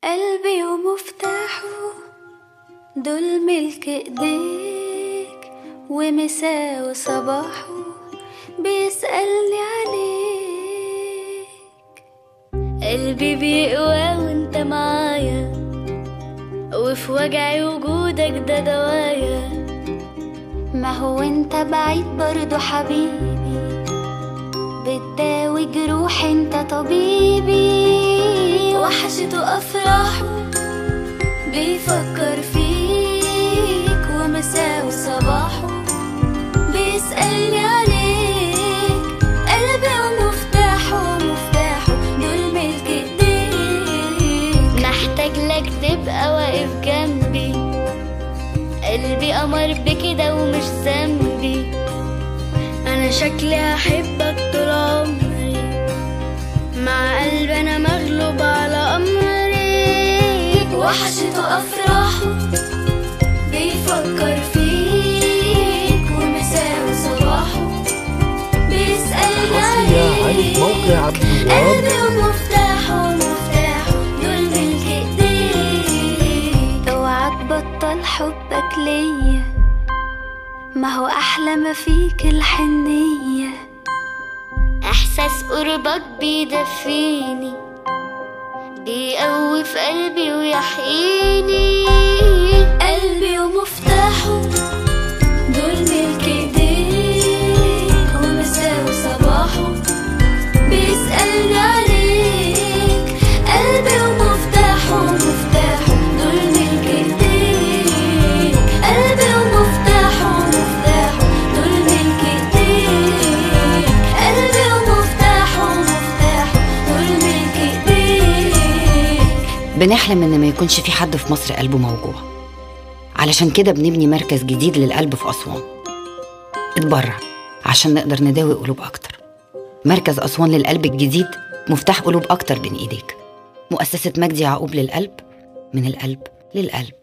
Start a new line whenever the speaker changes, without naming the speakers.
قلبي ومفتاحه دول ملك ايديك ومساء وصباحه بيسألني عليك قلبي بيقوى وانت معايا وفي وجعي وجودك ده دوايا ما هو انت بعيد برضو حبيبي بتداوي جروح انت طبيبي وحشته افراحه بيفكر فيك ومساء وصباحه بيسألني عليك قلبي ومفتاحه مفتاحه دول ملك ايديك محتاج لك تبقى واقف جنبي قلبي أمر بكده ومش ذنبي أنا شكلي هحبك طول عمري مع قلبي أنا مغلوب على أمري وحشته أفراحه بيفكر فيك ومساء وصباحه بيسألني
حصريا على
عليك
موقع عبد الوهاب
قلبي ومفتاحه مفتاحه دول ملك ايديك اوعى تبطل حبك ليا ما هو احلى ما فيك الحنيه احساس قربك بيدفيني بيقوي في قلبي ويحييني قلبي ومفتاحه دول ملك ايديك ومساء وصباحه بيسألني عليك قلبي ومفتاحه مفتاحه دول ملك ايديك قلبي ومفتاحه مفتاحه دول ملك ايديك قلبي ومفتاحه مفتاحه دول ملك ايديك
بنحلم ان ما يكونش في حد في مصر قلبه موجوع علشان كده بنبني مركز جديد للقلب في أسوان اتبرع عشان نقدر نداوي قلوب أكتر مركز أسوان للقلب الجديد مفتاح قلوب أكتر بين إيديك مؤسسة مجدي يعقوب للقلب من القلب للقلب